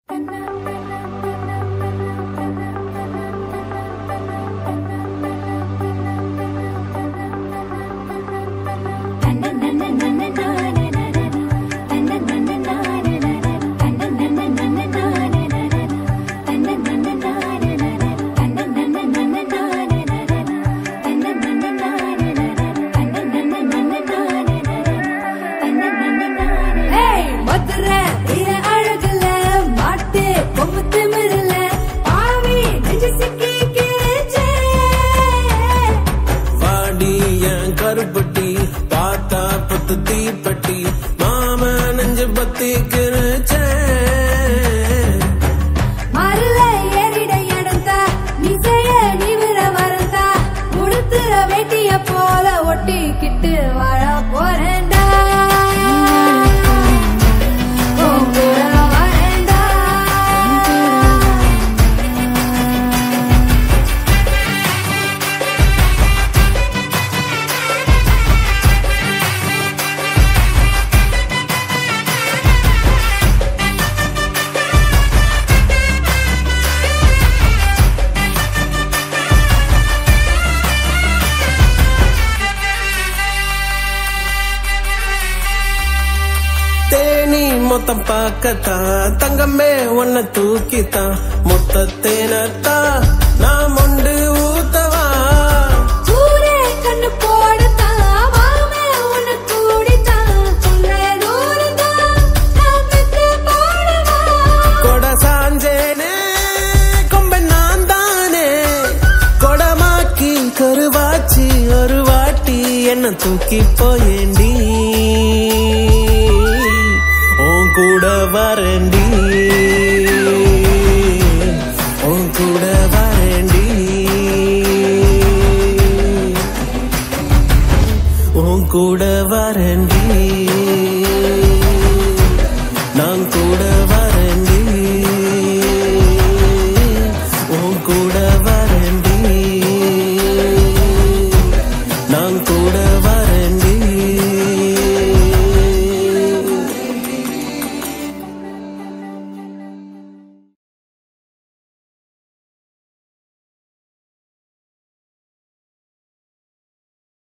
மதுரை வீர அழகுல மாட்டு கொம்பு திமிருல பாவி நெஞ்சு சிக்கி கிழிச்சே வாடி என் கருப்பட்டி பார்த்தா பத்து தீப்பட்டி மாம நெஞ்சு பத்தி கிருச்சேன் மருள ஏறிட இடந்தா மிசைய நிமிர மறந்தா உடுத்துற வேட்டிய போல ஒட்டிக்கிட்டு வாழ போறேன்டா உன் கூட வரேன்டா. தேனி மொத்தம் பார்க்கத்தான் தங்கமே உன்னை தூக்கித்தான் மொத்த தேனத்தான் நான் மொண்டு ஊத்தவா ஊரே கண்ணு போடத்தான், வாமே உன்னை கூடித்தான், சொல்ல தூரந்தான், நான் பெத்து போடவா? கொட சாஞ்சேனே கொம்பன் நான் தானே கொடமாக்கி கருவாச்சி ஒரு வாட்டி என்ன தூக்கி போயேண்டி உன் கூட வரேண்டி உன் கூட வரேண்டி உன் கூட வரேண்டி நான் கூட